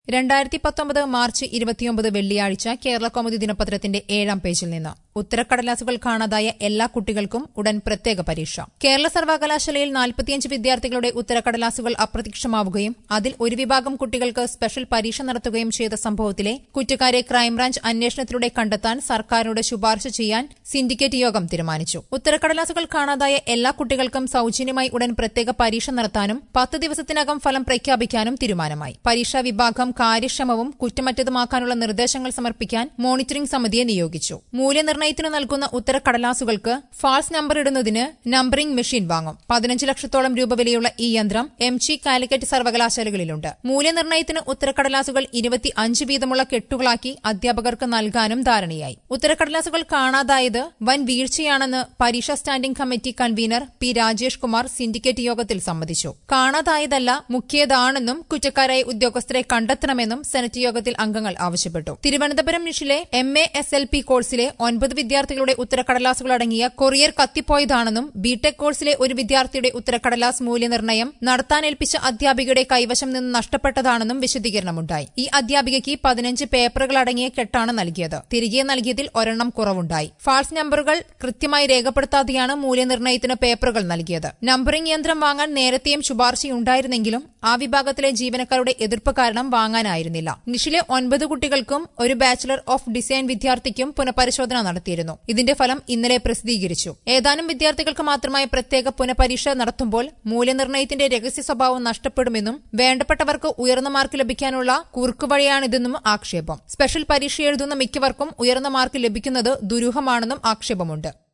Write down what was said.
രണ്ടായിരത്തി പത്തൊമ്പത് മാർച്ച് ഇരുപത്തിയൊമ്പത് വെള്ളിയാഴ്ച കേരള കൗമുദി ദിനപത്രത്തിന്റെ ഏഴാം പേജിൽ നിന്ന് ഉത്തരക്കടലാസുകൾ കാണാതായ എല്ലാ കുട്ടികൾക്കും ഉടൻ പ്രത്യേക പരീക്ഷ കേരള സർവകലാശാലയിൽ നാൽപ്പത്തിയഞ്ച് വിദ്യാർത്ഥികളുടെ ഉത്തരക്കടലാസുകൾ അപ്രത്യക്ഷമാവുകയും അതിൽ ഒരു വിഭാഗം കുട്ടികൾക്ക് സ്പെഷ്യൽ പരീക്ഷ നടത്തുകയും ചെയ്ത സംഭവത്തിലെ കുറ്റക്കാരെ ക്രൈംബ്രാഞ്ച് അന്വേഷണത്തിലൂടെ കണ്ടെത്താൻ സർക്കാരിനോട് ശുപാർശ ചെയ്യാൻ സിൻഡിക്കേറ്റ് യോഗം തീരുമാനിച്ചു ഉത്തരക്കടലാസുകൾ കാണാതായ എല്ലാ കുട്ടികൾക്കും സൌജന്യമായി ഉടൻ പ്രത്യേക പരീക്ഷ നടത്താനും പത്ത് ദിവസത്തിനകം ഫലം പ്രഖ്യാപിക്കാനും തീരുമാനമായി പരീക്ഷാ വിഭാഗം കാര്യക്ഷമവും കുറ്റമറ്റതുമാക്കാനുള്ള നിർദ്ദേശങ്ങൾ സമർപ്പിക്കാൻ മോണിറ്ററിംഗ് സമിതിയെ നിയോഗിച്ചു മൂല്യനിർണ്ണയത്തിന് നൽകുന്ന ഉത്തരക്കടലാസുകൾക്ക് ഫാൾസ് നമ്പർ ഇടുന്നതിന് നമ്പറിംഗ് മെഷീൻ വാങ്ങും പതിനഞ്ച് ലക്ഷത്തോളം രൂപ വിലയുള്ള ഈ യന്ത്രം എം ജി കാലിക്കറ്റ് സർവകലാശാലകളിലുണ്ട് മൂല്യനിർണ്ണയത്തിന് ഉത്തരക്കടലാസുകൾ ഇരുപത്തി അഞ്ച് വീതമുള്ള കെട്ടുകളാക്കി അധ്യാപകർക്ക് നൽകാനും ധാരണയായി ഉത്തരക്കടലാസുകൾ കാണാതായത് വൻ വീഴ്ചയാണെന്ന് പരീക്ഷാ standing committee convener P Rajesh Kumar syndicate യോഗത്തിൽ സമ്മതിച്ചു കാണാതായതല്ല മുഖ്യതാണെന്നും കുറ്റക്കാരായ ഉദ്യോഗസ്ഥരെ കണ്ടെത്തണമെന്നും സെനറ്റ് യോഗത്തിൽ അംഗങ്ങൾ ആവശ്യപ്പെട്ടു തിരുവനന്തപുരം നിഷിലെ M A S L P കോഴ്സിലെ ഒൻപത് വിദ്യാർത്ഥികളുടെ ഉത്തരക്കടലാസുകൾ അടങ്ങിയ കൊറിയർ കത്തിപ്പോയതാണെന്നും ബിടെക് കോഴ്സിലെ ഒരു വിദ്യാർത്ഥിയുടെ ഉത്തരക്കടലാസ് മൂല്യനിർണ്ണയം നടത്താനേൽപ്പിച്ച അധ്യാപികയുടെ കൈവശം നിന്ന് നഷ്ടപ്പെട്ടതാണെന്നും വിശദീകരണമുണ്ടായി ഈ അധ്യാപികയ്ക്ക് പതിനഞ്ച് പേപ്പറുകൾ അടങ്ങിയ കെട്ടാണ് നൽകിയത് തിരികെ നൽകിയതിൽ ഒരെണ്ണം കുറവുണ്ടായി ഫാൾസ് നമ്പറുകൾ കൃത്യമായി രേഖപ്പെടുത്താതെയാണ് മൂല്യനിർണ്ണയത്തിന് പേപ്പറുകൾ നൽകിയത് നമ്പറിംഗ് യന്ത്രം വാങ്ങാൻ നേരത്തെയും ശുപാർശയുണ്ടായിരുന്നെങ്കിലും ആ വിഭാഗത്തിലെ ജീവനക്കാരുടെ എതിർപ്പ് കാരണം വാങ്ങാനായിരുന്നില്ല നിഷിലെ ഒൻപത് കുട്ടികൾക്കും ഒരു ബാച്ചിലർ ഓഫ് ഡിസൈൻ വിദ്യാർത്ഥിക്കും പുനഃപരിശോധന നടത്തിയിരുന്നു ഇതിന്റെ ഫലം ഇന്നലെ പ്രസിദ്ധീകരിച്ചു ഏതാനും വിദ്യാർത്ഥികൾക്ക് മാത്രമായി പ്രത്യേക പുനഃപരീക്ഷ നടത്തുമ്പോൾ മൂല്യനിർണ്ണയത്തിന്റെ രഹസ്യ സ്വഭാവം നഷ്ടപ്പെടുമെന്നും വേണ്ടപ്പെട്ടവർക്ക് ഉയർന്ന മാർക്ക് ലഭിക്കാനുള്ള കുറുക്കുവഴിയാണിതെന്നും ആക്ഷേപം സ്പെഷ്യൽ പരീക്ഷ എഴുതുന്ന മിക്കവർക്കും ഉയർന്ന മാർക്ക് ലഭിക്കുന്നത് ദുരൂഹമാണെന്നും ആക്ഷേപമുണ്ട്